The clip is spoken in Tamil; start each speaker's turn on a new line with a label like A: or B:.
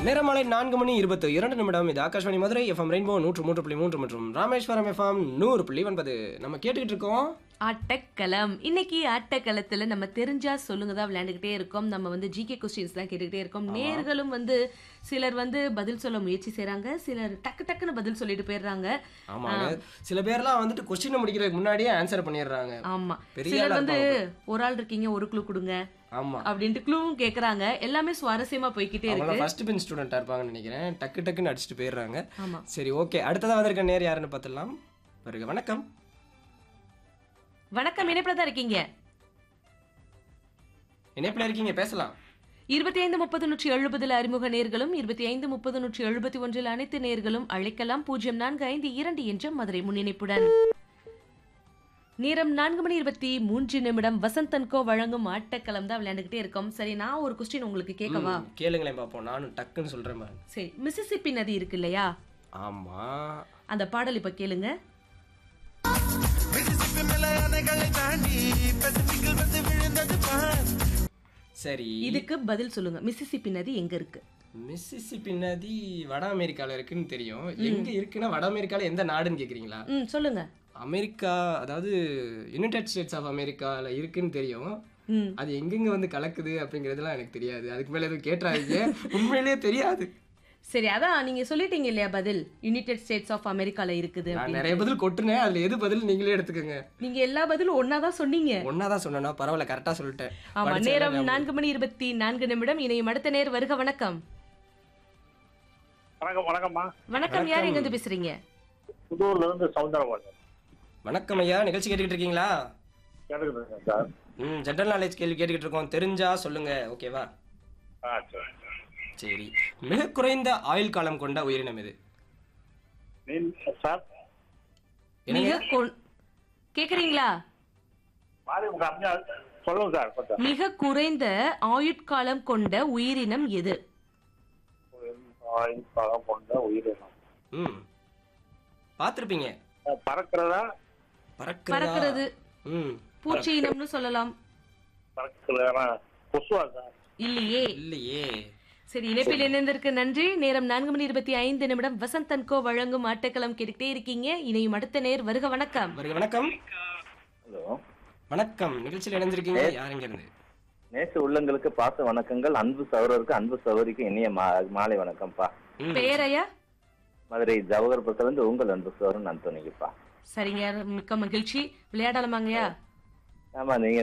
A: நேரமாலை நான்கு மணி இருபத்து இரண்டு நிமிடம் இது ஆகாஷ்வாணி மதுரை எஃப்எம் ரெயின்போ நூற்று மூன்று புள்ளி மூன்று மற்றும் ராமேஸ்வரம் எஃப்எம் நூறு புள்ளி ஒன்பது நம்ம கேட்டுக்கிட்டு இருக்கோம்
B: ஆட்டக்களம் இன்னைக்கு ஆட்டக்களத்துல நம்ம தெரிஞ்சா சொல்லுங்க தான் விளையாண்டுக்கிட்டே இருக்கோம் நம்ம வந்து ஜிகே கொஸ்டின்ஸ் தான் கேட்டுக்கிட்டே இருக்கோம் நேர்களும் வந்து சிலர் வந்து பதில் சொல்ல முயற்சி செய்றாங்க சிலர் டக்கு டக்குன்னு பதில் சொல்லிட்டு போயிடுறாங்க
A: ஆமாங்க சில பேர்லாம் வந்துட்டு கொஸ்டின் முடிக்கிறதுக்கு முன்னாடியே ஆன்சர் பண்ணிடுறாங்க
B: ஆமா
A: பெரிய
B: சிலர்
A: ஆளா
B: வந்து ஒரு ஆள் இருக்கீங்க ஒரு க்ளூ கொடுங்க
A: ஆமா
B: அப்படின்ட்டு க்ளூவும் கேக்குறாங்க எல்லாமே சுவாரஸ்யமா போய்க்கிட்டே
A: அவங்க
B: இருக்கு
A: ஃபர்ஸ்ட் பெஞ்ச் ஸ்டூடெண்டா இருப்பாங்கன்னு நினைக்கிறேன் டக்கு டக்குன்னு அடிச்சுட்டு போயிடுறாங்க
B: ஆமா
A: சரி ஓகே அடுத்ததா வந்திருக்க நேர் யாருன்னு பார்த்துடலாம் வருக வணக்கம்
B: வணக்கம் இணைப்புல தான் இருக்கீங்க
A: இணைப்பில் இருக்கீங்க பேசலாம்
B: இருபத்தி ஐந்து முப்பது நூற்றி எழுபதில் அறிமுக நேர்களும் இருபத்தி ஐந்து முப்பது நூற்றி எழுபத்தி ஒன்றில் அனைத்து நேர்களும் அழைக்கலாம் பூஜ்ஜியம் நான்கு ஐந்து இரண்டு என்ற மதுரை முன்னிணைப்புடன் நேரம் நான்கு மணி இருபத்தி மூன்று நிமிடம் வசந்தன்கோ வழங்கும் ஆட்டக்களம் தான் விளையாண்டுகிட்டே இருக்கோம் சரி நான் ஒரு கொஸ்டின் உங்களுக்கு கேட்கவா
A: ம், கேளுங்களேன் பார்ப்போம் நானும் டக்குன்னு சொல்றேன் பாருங்க
B: சரி மிசிசிப்பி நதி இருக்கு இல்லையா
A: ஆமா
B: அந்த பாடல் இப்ப கேளுங்க
A: சரி
B: இதுக்கு பதில் சொல்லுங்க மிசிசிப்பி நதி எங்க இருக்கு
A: மிசிசிப்பி நதி வட அமெரிக்கால இருக்குன்னு தெரியும் எங்க இருக்குன்னா வட அமெரிக்கால எந்த நாடுன்னு கேக்குறீங்களா
B: ம் சொல்லுங்க
A: அமெரிக்கா அதாவது யுனைடெட் ஸ்டேட்ஸ் ஆஃப் அமெரிக்கால இருக்குன்னு தெரியும்
B: ம்
A: அது எங்கெங்க வந்து கலக்குது அப்படிங்கிறதுலாம் எனக்கு தெரியாது அதுக்கு மேல எதுவும் கேட்டுறாதீங்க உண்மையிலேயே தெரியாது
B: சரி அதான் நீங்க சொல்லிட்டீங்க இல்லையா பதில் யுனைடெட் ஸ்டேட்ஸ் ஆஃப் அமெரிக்கால இருக்குது
A: நான் நிறைய பதில் கொட்டுனேன் அதுல எது பதில் நீங்களே எடுத்துக்கோங்க
B: நீங்க எல்லா பதிலும் ஒன்னாதான் சொன்னீங்க
A: ஒன்னாதான் சொன்னேன்னா பரவாயில்ல கரெக்டா சொல்லிட்டேன்
B: ஆமா
A: படிச்ச
B: நேரம்
A: எல்லாம்
B: நான்கு மணி இருபத்தி நான்கு நிமிடம் இணையும் அடுத்த நேர் வருக வணக்கம்
C: வணக்கம் வணக்கம்மா
B: வணக்கம் யார் எங்க இருந்து பேசுறீங்க
C: புதூர்ல இருந்து சவுந்தரபாண்டியன்
A: வணக்கம் ஐயா நிகழ்ச்சி கேட்டுக்கிட்டு இருக்கீங்களா
C: கேட்டுக்கிட்டு சார்
A: ம் ஜென்ரல் நாலேஜ் கேள்வி கேட்டுக்கிட்டு இருக்கோம் தெரிஞ்சா சொல்லுங்க ஓகேவா
C: ஆ சரி சரி.
A: சரி மிக குறைந்த ஆயுள் காலம் கொண்ட உயிரினம் இது
C: நீ சார்
A: என்னங்க
B: மிக கொ- கேக்குறீங்களா
C: மாறி உங்க அம்மா சொல்லுங்க சார் கொஞ்சம்
B: மிக குறைந்த ஆயுட்காலம் கொண்ட உயிரினம் எது
C: ஆயுள் காலம் கொண்ட உயிரினம்
A: ம் பார்த்துருப்பீங்க
C: அஹ், பறக்கிறதா
A: பறக்கிறதா
B: பறக்கிறது
A: ம்
B: பூச்சி இனம்னு சொல்லலாம்
C: பறக்கிறதா கொசுவா சார்
B: இல்லையே
A: இல்லையே
B: சரி இணைப்பில் இணைந்திருக்கு நன்றி நேரம் நான்கு மணி இருபத்தி ஐந்து நிமிடம் வசந்தன்கோ வழங்கும் ஆட்டக்களம் கேட்டுக்கிட்டே இருக்கீங்க இணையும் அடுத்த நேர் வருக வணக்கம்
A: வருக வணக்கம்
D: ஹலோ
A: வணக்கம் நிகழ்ச்சியில் இணைஞ்சிருக்கீங்க யார் இங்க இருந்து
D: நேச உள்ளங்களுக்கு பாச வணக்கங்கள் அன்பு சகோதரருக்கு அன்பு சகோதரிக்கு இனிய மா- மாலை வணக்கம்ப்பா
A: ம்,
B: பெயரையா
D: மதுரை ஜவஹர்புரத்துல இருந்து உங்கள் அன்பு சகோதரன் அந்தோனிக்குப்பா
B: சரிங்க மிக்க மகிழ்ச்சி விளையாடலாமாங்கய்யா
D: ஆமா நீங்க